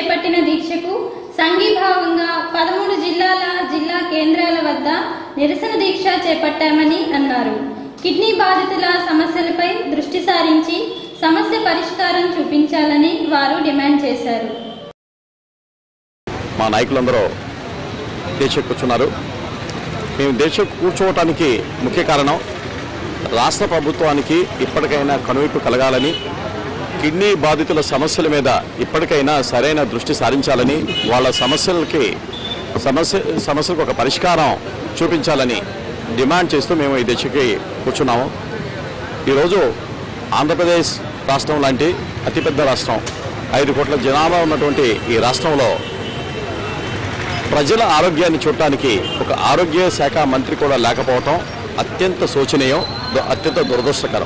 చేపట్టిన దీక్షకు సంఘీభావంగా పదమూడు జిల్లాల జిల్లా కేంద్రాల వద్ద నిరసన దీక్ష చేపట్టామని అన్నారు కిడ్నీ బాధితుల సమస్యలపై దృష్టి సారించి సమస్య పరిష్కారం చూపించాలని వారు డిమాండ్ చేశారు మా నాయకులందరూ దీక్ష కూర్చున్నారు మేము దీక్ష కూర్చోవటానికి ముఖ్య కారణం రాష్ట్ర ప్రభుత్వానికి ఇప్పటికైనా కనువిప్పు కలగాలని కిడ్నీ బాధితుల సమస్యల మీద ఇప్పటికైనా సరైన దృష్టి సారించాలని వాళ్ళ సమస్యలకి సమస్య సమస్యలకు ఒక పరిష్కారం చూపించాలని డిమాండ్ చేస్తూ మేము ఈ దీక్షకి కూర్చున్నాము ఈరోజు ఆంధ్రప్రదేశ్ రాష్ట్రం లాంటి అతిపెద్ద రాష్ట్రం ఐదు కోట్ల జనాభా ఉన్నటువంటి ఈ రాష్ట్రంలో ప్రజల ఆరోగ్యాన్ని చూడటానికి ఒక ఆరోగ్య శాఖ మంత్రి కూడా లేకపోవటం అత్యంత శోచనీయం దు- అత్యంత దురదృష్టకరం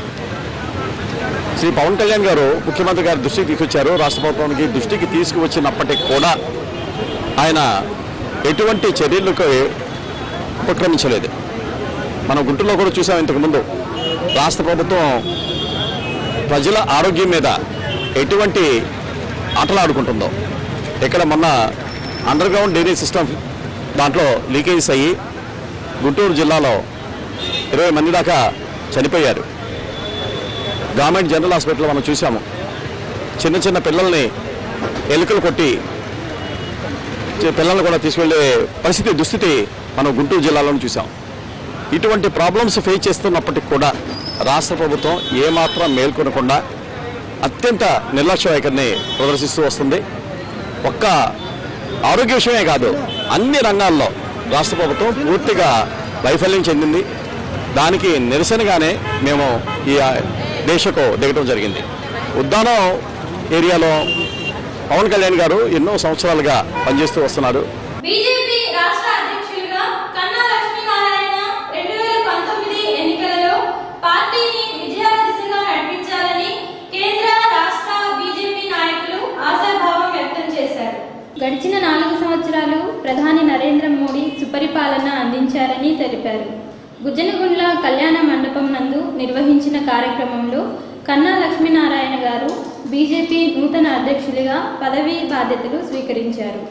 శ్రీ పవన్ కళ్యాణ్ గారు ముఖ్యమంత్రి గారి దృష్టికి తీసుకొచ్చారు రాష్ట్ర ప్రభుత్వానికి దృష్టికి తీసుకువచ్చినప్పటికీ కూడా ఆయన ఎటువంటి చర్యలకు ఉపక్రమించలేదు మనం గుంటూరులో కూడా చూసాం ఇంతకుముందు రాష్ట్ర ప్రభుత్వం ప్రజల ఆరోగ్యం మీద ఎటువంటి ఆటలాడుకుంటుందో ఇక్కడ మొన్న అండర్ గ్రౌండ్ డ్రైనేజ్ సిస్టమ్ దాంట్లో లీకేజెస్ అయ్యి గుంటూరు జిల్లాలో ఇరవై మంది దాకా చనిపోయారు గవర్నమెంట్ జనరల్ హాస్పిటల్లో మనం చూసాము చిన్న చిన్న పిల్లల్ని ఎలుకలు కొట్టి చి- పిల్లల్ని కూడా తీసుకెళ్లే పరిస్థితి దుస్థితి మనం గుంటూరు జిల్లాలోనే చూసాం ఇటువంటి ప్రాబ్లమ్స్ ఫేస్ చేస్తున్నప్పటికీ కూడా రాష్ట్ర ప్రభుత్వం ఏమాత్రం మేల్కొనకుండా అత్యంత నిర్లక్ష్య వైఖరిని ప్రదర్శిస్తూ వస్తుంది ఒక్క ఆరోగ్య విషయమే కాదు అన్ని రంగాల్లో రాష్ట్ర ప్రభుత్వం పూర్తిగా వైఫల్యం చెందింది దానికి నిరసనగానే మేము ఈ దేశకు దిగటం జరిగింది ఉద్దానం ఏరియాలో పవన్ కళ్యాణ్ గారు ఎన్నో సంవత్సరాలుగా పనిచేస్తూ వస్తున్నారు బీజేపీ రాష్ట్ర అధ్యక్షులుగా కన్నా లక్ష్మీనారాయణ రెండు వేల పంతొమ్మిది ఎన్నికలలో పార్టీని విజయాల దిశగా నడిపించాలని కేంద్ర రాష్ట్ర బీజేపీ నాయకులు ఆశాభావం వ్యక్తం చేశారు గడిచిన నాలుగు సంవత్సరాలు ప్రధాని నరేంద్ర మోడీ సుపరిపాలన అందించారని తెలిపారు గుజ్జనగుండ్ల కళ్యాణ మండపం నందు నిర్వహించిన కార్యక్రమంలో కన్నా లక్ష్మీనారాయణ గారు బీజేపీ నూతన అధ్యక్షులుగా పదవీ బాధ్యతలు స్వీకరించారు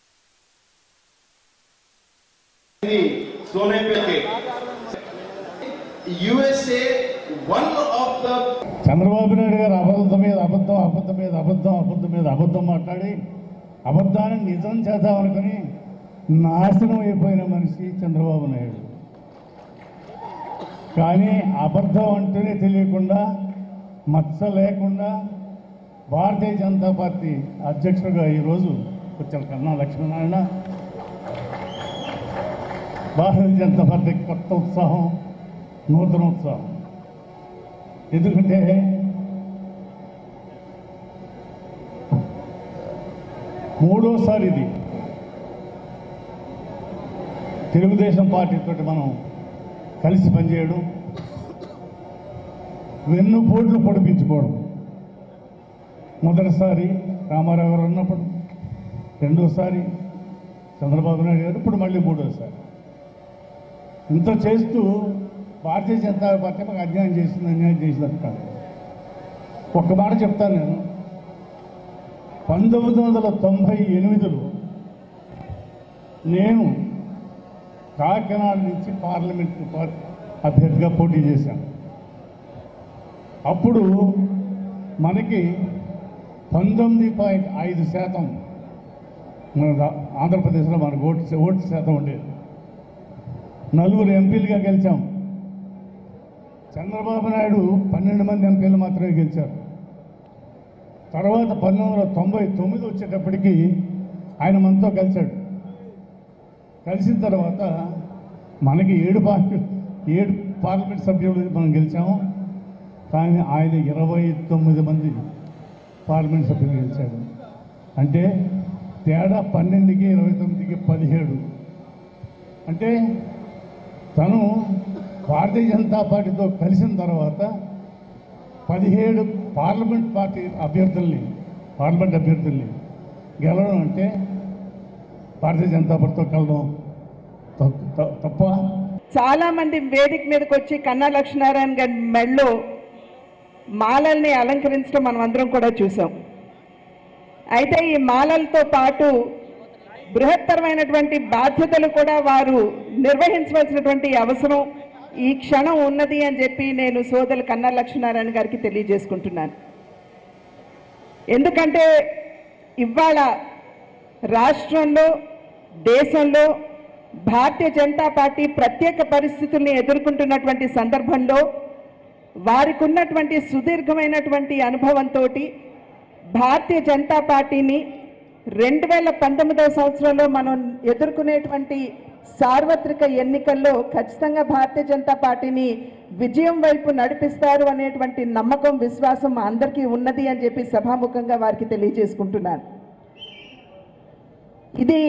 सोने पे के USA one of the Chandrababu Naidu garu అబద్ధం మీద అబద్ధం అబద్ధం మీద అబద్ధం అబద్ధం మీద అబద్ధం మాట్లాడి అబద్ధాన్ని నిజం చేద్దామనుకుని నాశనం అయిపోయిన మనిషి చంద్రబాబు నాయుడు కానీ అబద్ధం అంటేనే తెలియకుండా మచ్చ లేకుండా భారతీయ జనతా పార్టీ అధ్యక్షుడిగా ఈరోజు వచ్చారు కన్నా లక్ష్మీనారాయణ భారతీయ జనతా పార్టీ కొత్త ఉత్సాహం నూతన ఉత్సాహం ఎందుకంటే మూడోసారి ఇది తెలుగుదేశం పార్టీతో మనం కలిసి పనిచేయడం వెన్నుపోట్లు పొడిపించుకోవడం మొదటిసారి రామారావు గారు ఉన్నప్పుడు రెండోసారి చంద్రబాబు నాయుడు గారు ఇప్పుడు మళ్ళీ మూడోసారి ఇంత చేస్తూ భారతీయ జనతా పార్టీ మాకు అన్యాయం చేసింది అన్యాయం చేసింది కాదు ఒక్క మాట చెప్తాను నేను పంతొమ్మిది వందల తొంభై ఎనిమిదిలో నేను కాకినాడ నుంచి పార్లమెంట్ పా- అభ్యర్థిగా పోటీ చేశాను అప్పుడు మనకి పంతొమ్మిది పాయింట్ ఐదు శాతం మన రా- ఆంధ్రప్రదేశ్లో మనకు ఓటు శా- ఓటు శాతం ఉండేది నలుగురు ఎంపీలుగా గెలిచాం చంద్రబాబు నాయుడు పన్నెండు మంది ఎంపీలు మాత్రమే గెలిచారు తర్వాత పంతొమ్మిది వందల తొంభై తొమ్మిది వచ్చేటప్పటికి ఆయన మనతో కలిశాడు కలిసిన తర్వాత మనకి ఏడు పార్టీ ఏడు పార్లమెంట్ సభ్యులు మనం గెలిచాము కానీ ఆయన ఇరవై తొమ్మిది మంది పార్లమెంట్ సభ్యులు గెలిచాడు అంటే తేడా పన్నెండుకి ఇరవై తొమ్మిదికి పదిహేడు అంటే తను భారతీయ జనతా పార్టీతో కలిసిన తర్వాత పదిహేడు పార్లమెంట్ పార్టీ అభ్యర్థుల్ని పార్లమెంట్ అభ్యర్థుల్ని గెలవడం అంటే భారతీయ జనతా పార్టీతో కలవడం తప్పు- త- తప్ప చాలా మంది వేదిక మీదకి వచ్చి కన్నా లక్ష్మీనారాయణ గారి మెడలో మాలల్ని అలంకరించడం మనం అందరం కూడా చూసాం అయితే ఈ మాలలతో పాటు బృహత్తరమైనటువంటి బాధ్యతలు కూడా వారు నిర్వహించవలసినటువంటి అవసరం ఈ క్షణం ఉన్నది అని చెప్పి నేను సోదరు కన్నా లక్ష్మీనారాయణ గారికి తెలియజేసుకుంటున్నాను ఎందుకంటే ఇవాళ రాష్ట్రంలో దేశంలో భారతీయ జనతా పార్టీ ప్రత్యేక పరిస్థితుల్ని ఎదుర్కొంటున్నటువంటి సందర్భంలో వారికి ఉన్నటువంటి సుదీర్ఘమైనటువంటి అనుభవంతో భారతీయ జనతా పార్టీని రెండు వేల పంతొమ్మిదవ సంవత్సరంలో మనం ఎదుర్కొనేటువంటి సార్వత్రిక ఎన్నికల్లో ఖచ్చితంగా భారతీయ జనతా పార్టీని విజయం వైపు నడిపిస్తారు అనేటువంటి నమ్మకం విశ్వాసం మా అందరికీ ఉన్నది అని చెప్పి సభాముఖంగా వారికి తెలియజేసుకుంటున్నాను ఇది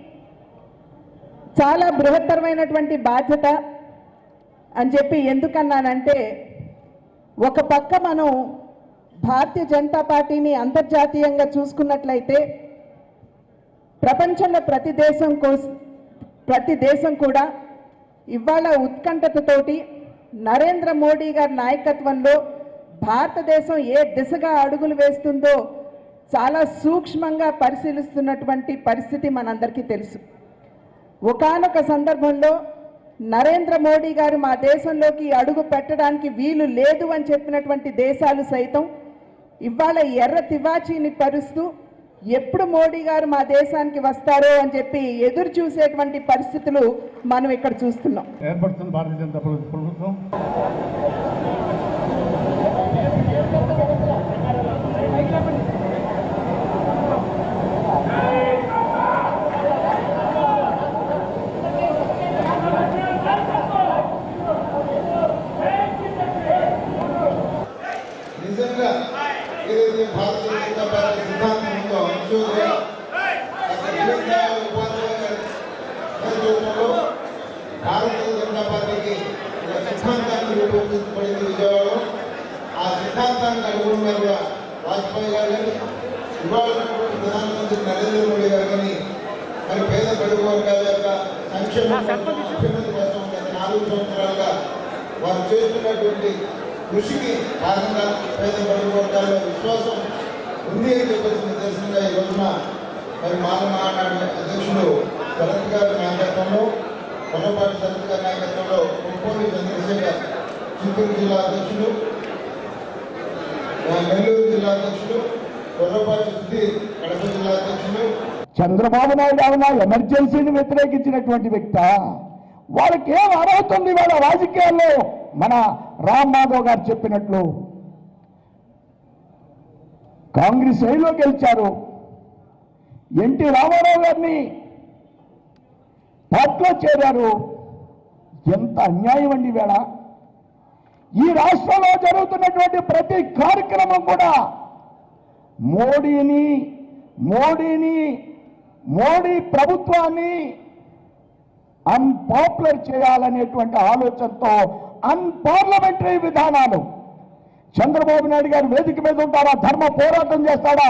చాలా బృహత్తరమైనటువంటి బాధ్యత అని చెప్పి ఎందుకన్నానంటే ఒక పక్క మనం భారతీయ జనతా పార్టీని అంతర్జాతీయంగా చూసుకున్నట్లయితే ప్రపంచంలో ప్రతి దేశం కోస్ ప్రతి దేశం కూడా ఇవాళ ఉత్కంఠతతోటి నరేంద్ర మోడీ గారి నాయకత్వంలో భారతదేశం ఏ దిశగా అడుగులు వేస్తుందో చాలా సూక్ష్మంగా పరిశీలిస్తున్నటువంటి పరిస్థితి మనందరికీ తెలుసు ఒకానొక సందర్భంలో నరేంద్ర మోడీ గారు మా దేశంలోకి అడుగు పెట్టడానికి వీలు లేదు అని చెప్పినటువంటి దేశాలు సైతం ఇవాళ ఎర్ర తివాచీని పరుస్తూ ఎప్పుడు మోడీ గారు మా దేశానికి వస్తారో అని చెప్పి ఎదురు చూసేటువంటి పరిస్థితులు మనం ఇక్కడ చూస్తున్నాం ఏర్పడుతుంది భారతీయ జనతా ప్రభు- ప్రభుత్వం నిజంగా ఏదైతే భారతీయ జనతా పార్టీ సిద్ధాంతం ఉందో అంశోదయ డాక్టర్ దీన్ దయాళ్ ఉపాధ్యాయ గారి నేతృత్వంలో భారతీయ జనతా పార్టీకి ఒక సిద్ధాంతాన్ని రూపొందించబడింది విజయవాడలో ఆ సిద్ధాంతానికి అనుగుణంగా కూడా వాజ్పేయి గారు కానీ ఇవాళ ఉన్నటువంటి ప్రధానమంత్రి నరేంద్ర మోడీ గారు కానీ మరి పేద బడుగు వర్గాల యొక్క సంక్షేమం కోసం, అభ్యున్నతి కోసం గత నాలుగు సంవత్సరాలుగా వారు చేస్తున్నటువంటి కృషికి కారణంగా పేద బడుగు వర్గాల విశ్వాసం ఉంది అని చెప్పేసి నిదర్శనంగా ఈ రోజున మరి మాల మహానాడు అధ్యక్షుడు శరత్ గారి నాయకత్వంలో కొల్లపాటి శరత్ గారి నాయకత్వంలో కొంపోలి చంద్రశేఖర్ చిత్తూరు జిల్లా అధ్యక్షుడు ఆ, నెల్లూరు జిల్లా అధ్యక్షుడు కొల్లపాటి సుధీర్ కడప జిల్లా అధ్యక్షుడు చంద్రబాబు నాయుడు ఏమన్నా ఎమర్జెన్సీని వ్యతిరేకించినటువంటి వ్యక్త వాళ్ళకి ఏం అర్హత ఉంది వాళ్ళ రాజకీయాల్లో మన రామ్ మాధవ్ గారు చెప్పినట్లు కాంగ్రెస్ ఐలో గెలిచారు ఎన్టీ రామారావు గారిని పార్టీలో చేరారు ఎంత అన్యాయం అండి వేళ ఈ రాష్ట్రంలో జరుగుతున్నటువంటి ప్రతి కార్యక్రమం కూడా మోడీని మోడీని మోడీ ప్రభుత్వాన్ని అన్పాపులర్ చేయాలనేటువంటి ఆలోచనతో అన్పార్లమెంటరీ విధానాలు చంద్రబాబు నాయుడు గారు వేదిక మీద ఉంటారా ధర్మ పోరాటం చేస్తాడా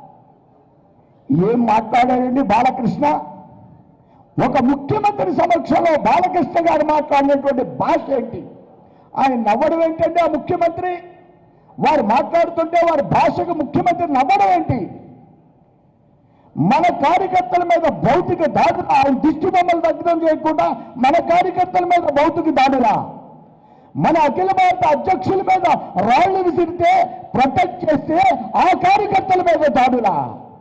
ఏం మాట్లాడారండి బాలకృష్ణ ఒక ముఖ్యమంత్రి సమక్షంలో బాలకృష్ణ గారు మాట్లాడినటువంటి భాష ఏంటి ఆయన నవ్వడం ఏంటంటే ఆ ముఖ్యమంత్రి వారు మాట్లాడుతుంటే వారి భాషకు ముఖ్యమంత్రి నవ్వడం ఏంటి మన కార్యకర్తల మీద భౌతిక దాడులు ఆయన దిష్టి బొమ్మలు దగ్ధం చేయకుండా మన కార్యకర్తల మీద భౌతిక దాడులా మన అఖిల భారత అధ్యక్షుల మీద రాళ్లు విసిరితే ప్రొటెక్ట్ చేస్తే ఆ కార్యకర్తల మీద దాడులా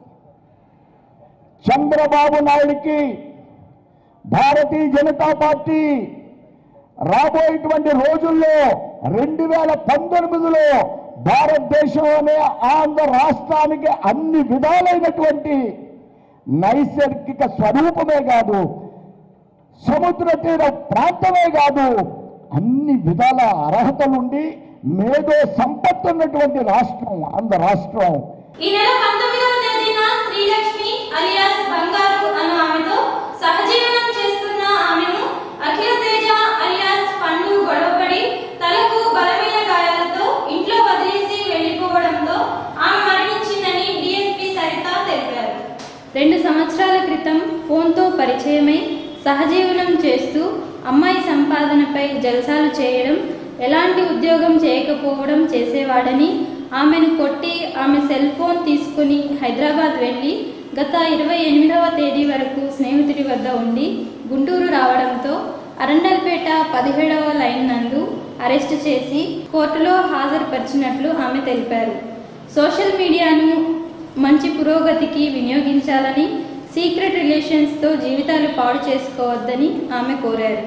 చంద్రబాబు నాయుడికి భారతీయ జనతా పార్టీ రాబోయేటువంటి రోజుల్లో రెండు వేల పంతొమ్మిదిలో భారతదేశంలోనే ఆంధ్ర రాష్ట్రానికి అన్ని విధాలైనటువంటి నైసర్గిక స్వరూపమే కాదు సముద్ర తీర ప్రాంతమే కాదు అన్ని విధాల అర్హతలుండి మేధో సంపత్తి ఉన్నటువంటి రాష్ట్రం ఆంధ్ర రాష్ట్రం ఈ నెల పంతొమ్మిదవ తేదీన శ్రీలక్ష్మి అలియాస్ బంగారు అన్న ఆమెతో సహజీవనం చేస్తున్న ఆమెను అఖిల తేజ అలియాస్ పండు గొడవపడి తలకు బలమైన గాయాలతో ఇంట్లో వదిలేసి వెళ్లిపోవడంతో ఆమె మరణించిందని డిఎస్పీ సరిత తెలిపారు రెండు సంవత్సరాల క్రితం ఫోన్తో పరిచయమై సహజీవనం చేస్తూ అమ్మాయి సంపాదనపై జల్సాలు చేయడం ఎలాంటి ఉద్యోగం చేయకపోవడం చేసేవాడని ఆమెను కొట్టి ఆమె సెల్ ఫోన్ తీసుకుని హైదరాబాద్ వెళ్ళి గత ఇరవై ఎనిమిదవ తేదీ వరకు స్నేహితుడి వద్ద ఉండి గుంటూరు రావడంతో అరండల్పేట పదిహేడవ లైన్ నందు అరెస్టు చేసి కోర్టులో హాజరుపరిచినట్లు ఆమె తెలిపారు సోషల్ మీడియాను మంచి పురోగతికి వినియోగించాలని సీక్రెట్ రిలేషన్స్తో జీవితాలు పాడు చేసుకోవద్దని ఆమె కోరారు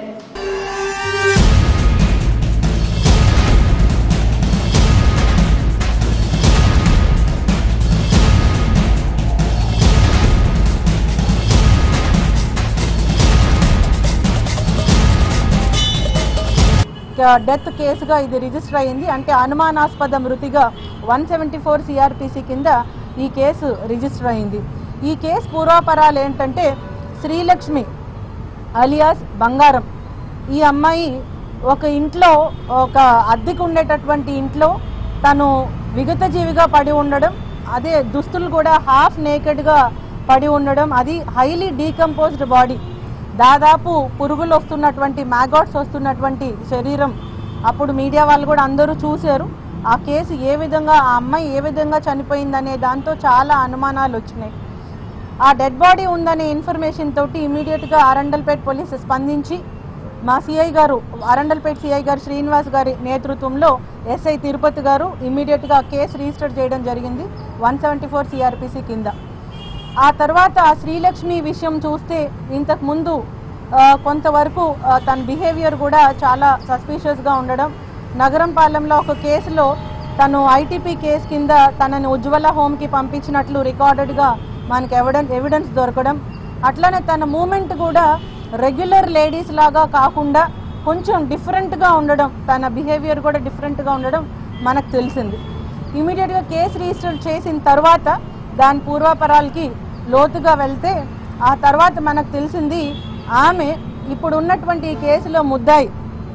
డెత్ కేసుగా ఇది రిజిస్టర్ అయింది అంటే అనుమానాస్పద మృతిగా వన్ సెవెంటీ ఫోర్ సిఆర్పిసి కింద ఈ కేసు రిజిస్టర్ అయింది ఈ కేసు పూర్వాపరాలు ఏంటంటే శ్రీలక్ష్మి అలియాస్ బంగారం ఈ అమ్మాయి ఒక ఇంట్లో ఒక అద్దెకు ఉండేటటువంటి ఇంట్లో తను విగత జీవిగా పడి ఉండడం అదే దుస్తులు కూడా హాఫ్ నేకెడ్గా పడి ఉండడం అది హైలీ డీకంపోజ్డ్ బాడీ దాదాపు పురుగులు వస్తున్నటువంటి మ్యాగాట్స్ వస్తున్నటువంటి శరీరం అప్పుడు మీడియా వాళ్ళు కూడా అందరూ చూశారు ఆ కేసు ఏ విధంగా ఆ అమ్మాయి ఏ విధంగా చనిపోయిందనే దాంతో చాలా అనుమానాలు వచ్చినాయి ఆ డెడ్ బాడీ ఉందనే ఇన్ఫర్మేషన్ తోటి ఇమీడియట్గా అరండల్పేట్ పోలీసు స్పందించి మా సిఐ గారు అరండల్పేట్ సిఐ గారు శ్రీనివాస్ గారి నేతృత్వంలో ఎస్ఐ తిరుపతి గారు ఇమీడియట్గా కేసు రిజిస్టర్ చేయడం జరిగింది వన్ సెవెంటీ ఫోర్ సిఆర్పిసి కింద ఆ తర్వాత ఆ శ్రీలక్ష్మి విషయం చూస్తే ఇంతకు ముందు ఆ, కొంతవరకు ఆ, తన బిహేవియర్ కూడా చాలా సస్పీషియస్గా ఉండడం నగరం పాలెంలో ఒక కేసులో తను ఐటీపీ కేసు కింద తనని ఉజ్వల హోమ్కి పంపించినట్లు రికార్డెడ్గా మనకి ఎవిడెన్స్ ఎవిడెన్స్ దొరకడం అట్లనే తన మూమెంట్ కూడా రెగ్యులర్ లేడీస్ లాగా కాకుండా కొంచెం డిఫరెంట్గా ఉండడం తన బిహేవియర్ కూడా డిఫరెంట్గా ఉండడం మనకు తెలిసింది ఇమీడియట్గా కేసు రిజిస్టర్ చేసిన తర్వాత దాని పూర్వాపరాలకి లోతుగా వెళ్తే ఆ తర్వాత మనకు తెలిసింది ఆమె ఇప్పుడు ఉన్నటువంటి ఈ కేసులో ముద్దాయి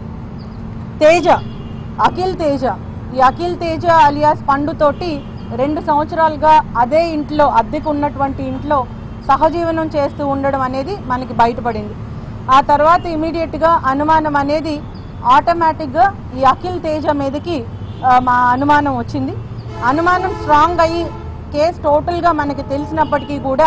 తేజ అఖిల్ తేజ ఈ అఖిల్ తేజ అలియాస్ పండుతోటి రెండు సంవత్సరాలుగా అదే ఇంట్లో అద్దెకు ఉన్నటువంటి ఇంట్లో సహజీవనం చేస్తూ ఉండడం అనేది మనకి బయటపడింది ఆ తర్వాత ఇమీడియట్గా అనుమానం అనేది ఆటోమేటిక్గా ఈ అఖిల్ తేజ మీదకి ఆ, మా అనుమానం వచ్చింది అనుమానం స్ట్రాంగ్ అయ్యి కేసు టోటల్గా మనకి తెలిసినప్పటికీ కూడా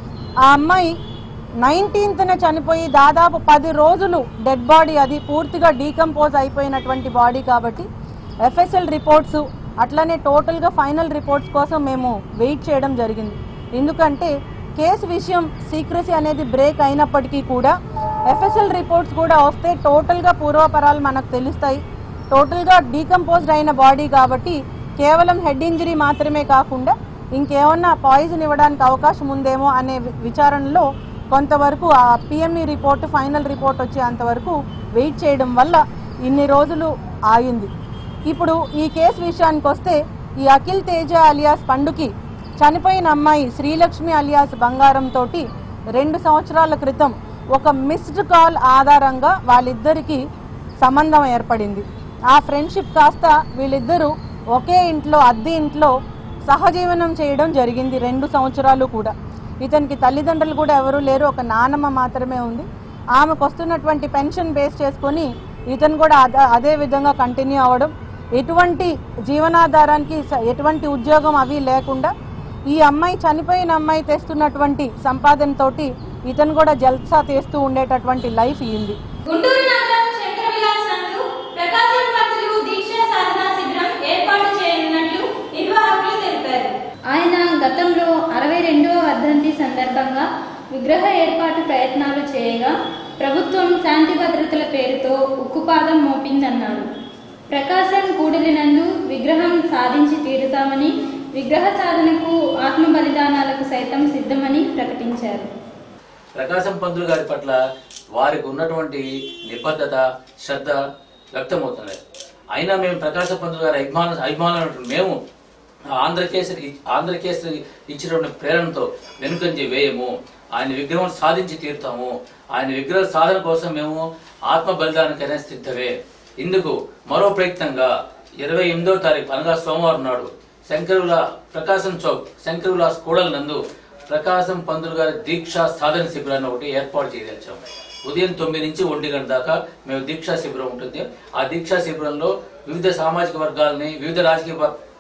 ఆ అమ్మాయి నైన్టీన్త్న చనిపోయి దాదాపు పది రోజులు డెడ్ బాడీ అది పూర్తిగా డీకంపోజ్ అయిపోయినటువంటి బాడీ కాబట్టి ఎఫ్ఎస్ఎల్ రిపోర్ట్స్ అట్లనే టోటల్గా ఫైనల్ రిపోర్ట్స్ కోసం మేము వెయిట్ చేయడం జరిగింది ఎందుకంటే కేసు విషయం సీక్రసీ అనేది బ్రేక్ అయినప్పటికీ కూడా ఎఫ్ఎస్ఎల్ రిపోర్ట్స్ కూడా వస్తే టోటల్గా పూర్వపరాలు మనకు తెలుస్తాయి టోటల్గా డీకంపోజ్డ్ అయిన బాడీ కాబట్టి కేవలం హెడ్ ఇంజరీ మాత్రమే కాకుండా ఇంకేమన్నా పాయిజన్ ఇవ్వడానికి అవకాశం ఉందేమో అనే వి- విచారణలో కొంతవరకు ఆ పిఎంఈ రిపోర్ట్ ఫైనల్ రిపోర్ట్ వచ్చేంతవరకు వెయిట్ చేయడం వల్ల ఇన్ని రోజులు ఆగింది ఇప్పుడు ఈ కేసు విషయానికి వస్తే ఈ అఖిల్ తేజ అలియాస్ పండుకి చనిపోయిన అమ్మాయి శ్రీలక్ష్మి అలియాస్ బంగారం తోటి రెండు సంవత్సరాల క్రితం ఒక మిస్డ్ కాల్ ఆధారంగా వాళ్ళిద్దరికి సంబంధం ఏర్పడింది ఆ ఫ్రెండ్షిప్ కాస్త వీళ్ళిద్దరూ ఒకే ఇంట్లో అద్దె ఇంట్లో సహజీవనం చేయడం జరిగింది రెండు సంవత్సరాలు కూడా ఇతనికి తల్లిదండ్రులు కూడా ఎవరూ లేరు ఒక నానమ్మ మాత్రమే ఉంది ఆమెకు వస్తున్నటువంటి పెన్షన్ బేస్ చేసుకొని ఇతను కూడా అద- అదే విధంగా కంటిన్యూ అవ్వడం ఎటువంటి జీవనాధారానికి స- ఎటువంటి ఉద్యోగం అవి లేకుండా ఈ అమ్మాయి చనిపోయిన అమ్మాయి తెస్తున్నటువంటి సంపాదనతోటి ఇతను కూడా జల్సా తీస్తూ ఉండేటటువంటి లైఫ్ ఇయ్యింది గుంటూరు నగరం శంకర విలాస్ నందు ప్రకాశం పంతులు దీక్ష సాధనా శిబిరం ఏర్పాటు చేయనున్నట్లు నిర్వాహకులు తెలిపారు ఆయన గతంలో అరవై రెండవ వర్ధంతి సందర్భంగా విగ్రహ ఏర్పాటు ప్రయత్నాలు చేయగా ప్రభుత్వం శాంతి భద్రతల పేరుతో ఉక్కుపాదం మోపిందన్నారు ప్రకాశం కూడలినందు విగ్రహం సాధించి తీరుతామని విగ్రహ సాధనకు ఆత్మ బలిదానాలకు సైతం సిద్ధమని ప్రకటించారు ప్రకాశం పంతులు గారి పట్ల వారికి ఉన్నటువంటి నిబద్ధత శ్రద్ధ వ్యక్తమవుతున్నాయి అయినా మేము ప్రకాశం పంతులు గారి అభిమాన అభిమానులు మేము ఆంధ్రకేసరి ఆంధ్రకేసరి ఇచ్చినటువంటి ప్రేరణతో వెనుకంజి వేయము ఆయన విగ్రహం సాధించి తీరుతాము ఆయన విగ్రహ సాధన కోసం మేము ఆత్మ బలిదానికైనా సిద్ధమే ఇందుకు మరో ప్రయత్నంగా ఇరవై ఎనిమిదో తారీఖు అనగా సోమవారం నాడు శంకరుల ప్రకాశం చౌక్ శంకరుల కూడల నందు ప్రకాశం పంతులు గారి దీక్షా సాధన శిబిరాన్ని ఒకటి ఏర్పాటు చేయదలిచాం ఉదయం తొమ్మిది నుంచి ఒంటి గంట దాకా మేము దీక్షా శిబిరం ఉంటుంది ఆ దీక్షా శిబిరంలో వివిధ సామాజిక వర్గాలని వివిధ రాజకీయ ప-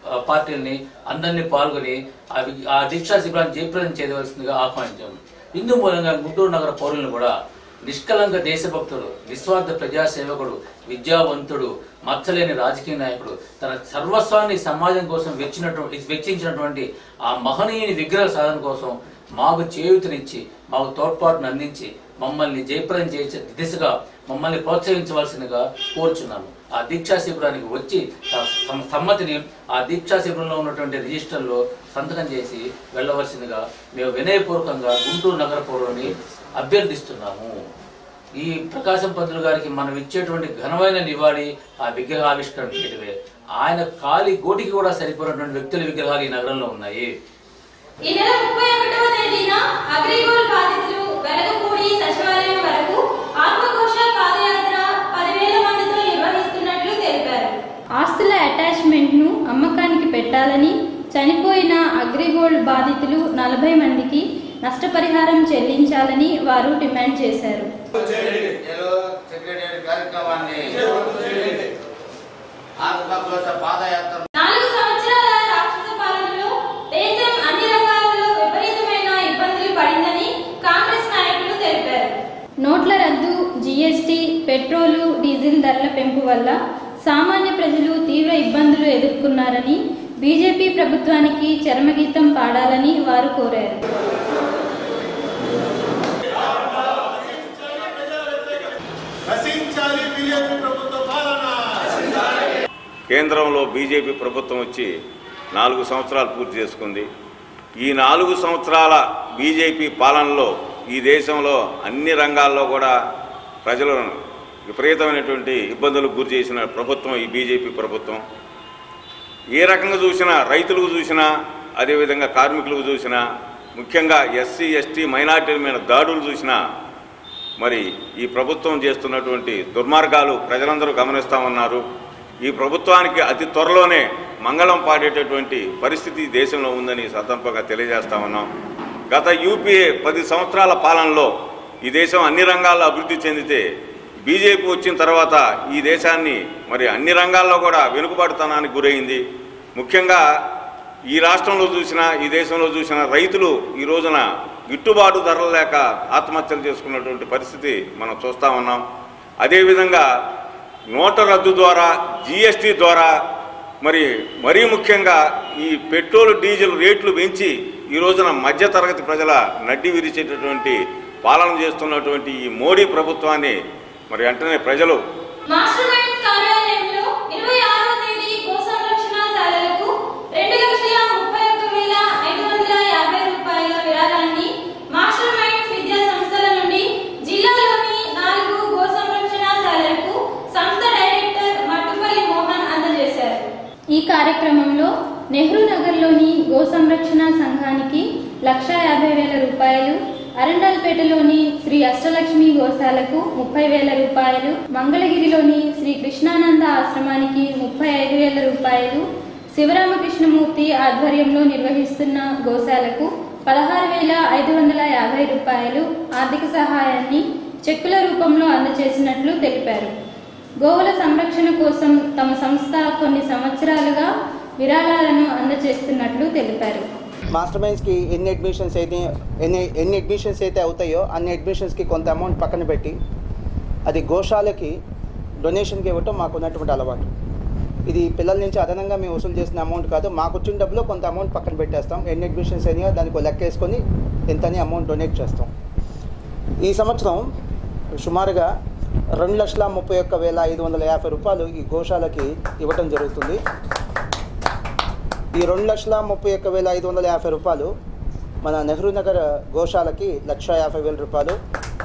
ఆ, పార్టీలని అందరినీ పాల్గొని ఆ వి- ఆ దీక్షా శిబిరాన్ని జయప్రదం చేయవలసిందిగా ఆహ్వానించాము ఇందు మూలంగా గుంటూరు నగర పౌరులను కూడా నిష్కలంక దేశభక్తుడు నిస్వార్థ ప్రజాసేవకుడు విద్యావంతుడు మచ్చలేని రాజకీయ నాయకుడు తన సర్వస్వాన్ని సమాజం కోసం వెచ్చినటువంటి వెచ్చించినటువంటి ఆ మహనీయుని విగ్రహ సాధన కోసం మాకు చేయూతనిచ్చి మాకు తోడ్పాటును అందించి మమ్మల్ని జయప్రదం చేసే దిశగా మమ్మల్ని ప్రోత్సహించవలసిందిగా కోరుచున్నాము ఆ దీక్షా శిబిరానికి వచ్చి తమ తమ సమ్మతిని ఆ దీక్షా శిబిరంలో ఉన్నటువంటి రిజిస్టర్లో సంతకం చేసి వెళ్ళవలసిందిగా మేము వినయపూర్వకంగా గుంటూరు నగర పౌరులని అభ్యర్థిస్తున్నాము ఈ ప్రకాశం పంతులు గారికి మనం ఇచ్చేటువంటి ఘనమైన నివాళి ఆ విగ్రహ ఆవిష్కరణ చేయడమే ఆయన కాలి గోటికి కూడా సరిపోయినటువంటి వ్యక్తుల విగ్రహాలు ఈ నగరంలో ఉన్నాయి ఈ నెల ముప్పై ఒకటవ తేదీన అగ్రిగోల్డ్ బాధితులు వెలగపూడి సచివాలయం వరకు ఆత్మఘోష పాదయాత్ర పదివేల మందితో నిర్వహిస్తున్నట్లు తెలిపారు ఆస్తుల అటాచ్మెంట్ ను అమ్మకానికి పెట్టాలని చనిపోయిన అగ్రిగోల్డ్ బాధితులు నలభై మందికి నష్టపరిహారం చెల్లించాలని వారు డిమాండ్ చేశారు సెక్రటరీ కార్యక్రమాన్ని ఆత్మఘోష పాదయాత్ర నాలుగు సంవత్సరాల రాక్షస పాలనలో దేశం అన్ని రంగాలలో విపరీతమైన ఇబ్బందులు పడిందని కాంగ్రెస్ నాయకులు తెలిపారు నోట్ల రద్దు జీఎస్టీ పెట్రోలు డీజిల్ ధరల పెంపు వల్ల సామాన్య ప్రజలు తీవ్ర ఇబ్బందులు ఎదుర్కొన్నారని బీజేపీ ప్రభుత్వానికి చరమగీతం పాడాలని వారు కోరారు నశించాలి బీజేపీ ప్రభుత్వ పాలన కేంద్రంలో బీజేపీ ప్రభుత్వం వచ్చి నాలుగు సంవత్సరాలు పూర్తి చేసుకుంది ఈ నాలుగు సంవత్సరాల బీజేపీ పాలనలో ఈ దేశంలో అన్ని రంగాల్లో కూడా ప్రజలను విపరీతమైనటువంటి ఇబ్బందులకు గురి చేసిన ప్రభుత్వం ఈ బీజేపీ ప్రభుత్వం ఏ రకంగా చూసినా రైతులకు చూసినా అదేవిధంగా కార్మికులకు చూసినా ముఖ్యంగా ఎస్సీ ఎస్టీ మైనార్టీల మీద దాడులు చూసినా మరి ఈ ప్రభుత్వం చేస్తున్నటువంటి దుర్మార్గాలు ప్రజలందరూ గమనిస్తూ ఉన్నారు ఈ ప్రభుత్వానికి అతి త్వరలోనే మంగళం పాడేటటువంటి పరిస్థితి ఈ దేశంలో ఉందని సందర్భంగా తెలియజేస్తా ఉన్నాం గత యూపీఏ పది సంవత్సరాల పాలనలో ఈ దేశం అన్ని రంగాల్లో అభివృద్ధి చెందితే బీజేపీ వచ్చిన తర్వాత ఈ దేశాన్ని మరి అన్ని రంగాల్లో కూడా వెనుకబడుతనానికి గురైంది ముఖ్యంగా ఈ రాష్ట్రంలో చూసినా ఈ దేశంలో చూసిన రైతులు ఈ రోజున గిట్టుబాటు ధరలు లేక ఆత్మహత్యలు చేసుకున్నటువంటి పరిస్థితి మనం చూస్తూ ఉన్నాం అదేవిధంగా నోట రద్దు ద్వారా జీఎస్టీ ద్వారా మరి మరీ ముఖ్యంగా ఈ పెట్రోల్ డీజిల్ రేట్లు పెంచి ఈ రోజున మధ్యతరగతి ప్రజల నడ్డి విరిచేటటువంటి పాలన చేస్తున్నటువంటి ఈ మోడీ ప్రభుత్వాన్ని మరి వెంటనే ప్రజలు మాస్టర్ మైండ్స్ కార్యాలయంలో ఇరవై ఆరవ తేదీ గో సంరక్షణశాలలకు రెండు లక్షల ముప్పై ఒక్క వేల ఐదు వందల యాభై రూపాయల విరాళాన్ని మాస్టర్ మైండ్స్ విద్యా సంస్థల నుండి జిల్లాలోని నాలుగు గో సంరక్షణశాలలకు సంస్థ డైరెక్టర్ మట్టుపల్లి మోహన్ అందజేశారు ఈ కార్యక్రమంలో నెహ్రూ నగర్లోని గో సంరక్షణ సంఘానికి లక్షా యాభై వేల రూపాయలు అరండల్పేటలోని శ్రీ అష్టలక్ష్మి గోశాలకు ముప్పై వేల రూపాయలు మంగళగిరిలోని శ్రీ కృష్ణానంద ఆశ్రమానికి ముప్పై ఐదు వేల రూపాయలు శివరామకృష్ణమూర్తి ఆధ్వర్యంలో నిర్వహిస్తున్న గోశాలకు పదహారు వేల ఐదు వందల యాభై రూపాయలు ఆర్థిక సహాయాన్ని చెక్కుల రూపంలో అందజేసినట్లు తెలిపారు గోవుల సంరక్షణ కోసం తమ సంస్థ కొన్ని సంవత్సరాలుగా విరాళాలను అందజేస్తున్నట్లు తెలిపారు మాస్టర్ మైండ్స్కి ఎన్ని అడ్మిషన్స్ అయితే ఎన్ని ఎన్ని అడ్మిషన్స్ అయితే అవుతాయో అన్ని అడ్మిషన్స్కి కొంత అమౌంట్ పక్కన పెట్టి అది గోశాలకి డొనేషన్కి ఇవ్వటం మాకు ఉన్నటువంటి అలవాటు ఇది పిల్లల నుంచి అదనంగా మేము వసూలు చేసిన అమౌంట్ కాదు మాకు వచ్చిన డబ్బులో కొంత అమౌంట్ పక్కన పెట్టేస్తాం ఎన్ని అడ్మిషన్స్ అయినాయో దానికి ఒక లెక్క వేసుకొని ఎంతని అమౌంట్ డొనేట్ చేస్తాం ఈ సంవత్సరం సుమారుగా రెండు లక్షల ముప్పై ఒక్క వేల ఐదు వందల యాభై రూపాయలు ఈ గోశాలకి ఇవ్వటం జరుగుతుంది ఈ రెండు లక్షల ముప్పై ఒక్క వేల ఐదు వందల యాభై రూపాయలు మన నెహ్రూ నగర్ గోశాలకి లక్ష యాభై వేల రూపాయలు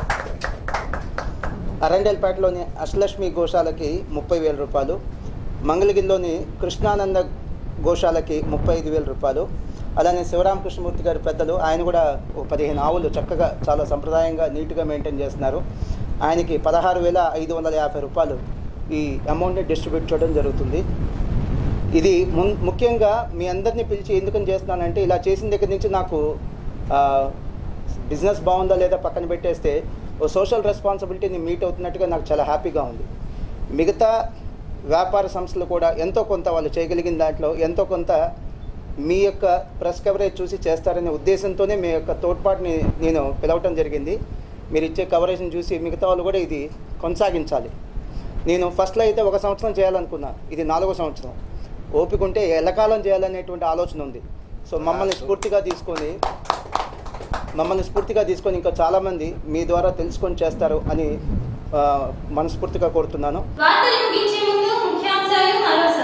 అరండల్పేటలోని అష్టలక్ష్మి గోశాలకి ముప్పై వేల రూపాయలు మంగళగిరిలోని కృష్ణానంద గోశాలకి ముప్పై ఐదు వేల రూపాయలు అలానే శివరామకృష్ణమూర్తి గారి పెద్దలు ఆయన కూడా ఒక పదిహేను ఆవులు చక్కగా చాలా సంప్రదాయంగా నీట్గా మెయింటైన్ చేస్తున్నారు ఆయనకి పదహారు వేల ఐదు వందల యాభై రూపాయలు ఈ అమౌంట్ని డిస్ట్రిబ్యూట్ చేయడం జరుగుతుంది ఇది మున్ ముఖ్యంగా మీ అందరినీ పిలిచి ఎందుకని చేస్తున్నానంటే ఇలా చేసిన దగ్గర నుంచి నాకు ఆ, బిజినెస్ బాగుందా లేదా పక్కన పెట్టేస్తే ఓ సోషల్ రెస్పాన్సిబిలిటీని మీట్ అవుతున్నట్టుగా నాకు చాలా హ్యాపీగా ఉంది మిగతా వ్యాపార సంస్థలు కూడా ఎంతో కొంత వాళ్ళు చేయగలిగిన దాంట్లో ఎంతో కొంత మీ యొక్క ప్రెస్ కవరేజ్ చూసి చేస్తారనే ఉద్దేశంతోనే మీ యొక్క తోడ్పాటుని నేను పిలవటం జరిగింది మీరు ఇచ్చే కవరేజ్ని చూసి మిగతా వాళ్ళు కూడా ఇది కొనసాగించాలి నేను ఫస్ట్లో అయితే ఒక సంవత్సరం చేయాలనుకున్నా ఇది నాలుగో సంవత్సరం ఓపిక ఉంటే ఎల్లకాలం చేయాలనేటువంటి ఆలోచన ఉంది సో మమ్మల్ని స్ఫూర్తిగా తీసుకొని మమ్మల్ని స్ఫూర్తిగా తీసుకొని ఇంకా చాలామంది మీ ద్వారా తెలుసుకొని చేస్తారు అని ఆ, మనస్ఫూర్తిగా కోరుతున్నాను వార్తలు ముగించే ముందు ముఖ్యాంశాలు మరోసారి